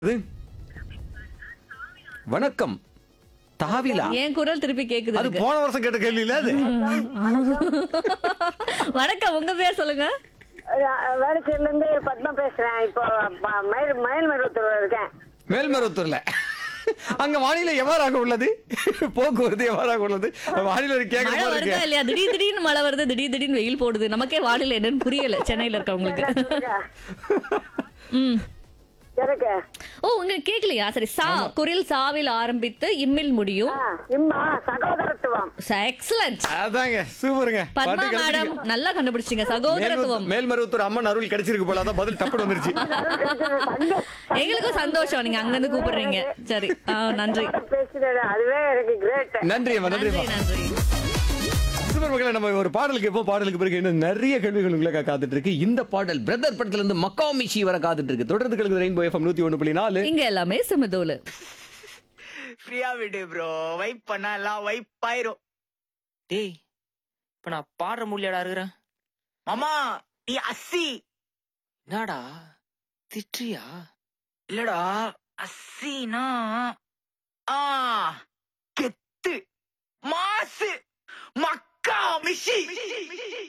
இது? வணக்கம் தாவிலா என் குரல் திருப்பி கேக்குது அது எனக்கு. போன வருஷம் கேட்ட கேள்வி இல்ல அது வணக்கம் உங்க பேர் சொல்லுங்க வேடச்சேரில இருந்து பத்மா பேசுறேன் இப்போ ப- மயில் மயில்மருவத்தூர்ல இருக்கேன் மேல்மருவத்தூர்ல அங்க வானிலை எவ்வாறாக உள்ளது போக்குவரத்து எவ்வாறாக உள்ளது வானிலை கேட்கற மழை மாதிரி வருதா இருக்கு இல்லையா திடீர் திடீர்னு மழை வருது திடீர் திடீர்னு வெயில் போடுது நமக்கே வானிலை என்னன்னு புரியல சென்னையில இருக்கவங்களுக்கு ம் எனக்கு ஓ உங்களுக்கு கேக்கலையா சரி சா குரில் சாவில் ஆரம்பித்து இம்மில் முடியும் ஆ, இம்மா சகோதரத்துவம் எக்ஸலண்ட் அதாங்க சூப்பருங்க பத்மா பாட்டு மேடம் கிடைச்சிருக்கு. நல்லா கண்டுபிடிச்சீங்க சகோதரத்துவம் மேல்மருவத்தூர் மேல்மருவத்தூர் அம்மன் அருள் கிடைச்சிருக்கு போல அதான் பதில் டப்புனு வந்துருச்சு எங்களுக்கும் சந்தோஷம் நீங்க அங்க இருந்து கூப்பிடுறீங்க சரி ஆ, நன்றி பேசுறது அதுவே எனக்கு கிரேட் நன்றி அம்மா நன்றி நன்றி அம்மா. நன்றி சூப்பர் மக்களை நம்ம ஒரு பாடலுக்கு எப்போ பாடலுக்கு பிறகு இன்னும் நிறைய கேள்விகள் உங்களுக்கு காத்துட்டு இருக்கு இந்த பாடல் பிரதர் படத்துல இருந்து மக்காமிஷி வர காத்துட்டு இருக்கு தொடர்ந்து கலந்து ரெயின்போ எஃப்எம் நூத்தி ஒண்ணு புள்ளி நாலு இங்க எல்லாமே சுமதோலு ஃப்ரீயா விடு ப்ரோ வைப் பண்ணா எல்லாம் வைப் ஆயிரும் டேய் இப்ப நான் பாடுற முடியாடா இருக்கிறேன் மாமா நீ அஸ்ஸி என்னடா திட்டுறியா இல்லடா அஸ்ஸினா ஆ கெத்து மாசு மக்கா மிஷி